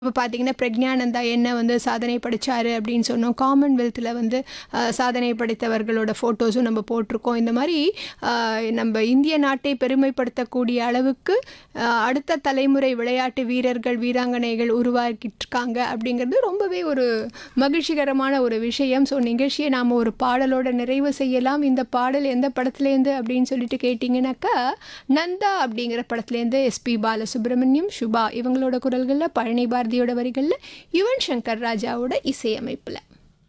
இப்போ பார்த்தீங்கன்னா பிரக்ஞானந்தா என்ன வந்து சாதனை படைச்சாரு அப்படின்னு சொன்னோம் காமன்வெல்த்தில் வந்து அஹ், சாதனை படைத்தவர்களோட ஃபோட்டோஸும் நம்ம போட்டிருக்கோம் இந்த மாதிரி அஹ், நம்ம இந்திய நாட்டை பெருமைப்படுத்தக்கூடிய அளவுக்கு அஹ், அடுத்த தலைமுறை விளையாட்டு வீரர்கள் வீராங்கனைகள் உருவாக்கிட்டு இருக்காங்க அப்படிங்கிறது ரொம்பவே ஒரு மகிழ்ச்சிகரமான ஒரு விஷயம் ஸோ நிகழ்ச்சியை நாம் ஒரு பாடலோட நிறைவு செய்யலாம் இந்த பாடல் எந்த படத்துலேருந்து அப்படின்னு சொல்லிட்டு கேட்டிங்கனாக்கா நந்தா அப்படிங்கிற படத்துலேருந்து எஸ்பி பாலசுப்ரமணியம் சுபா இவங்களோட குரல்களில் பழனி பாரதியோட வரிகளில் யுவன் சங்கர் ராஜாவோட இசையமைப்பில்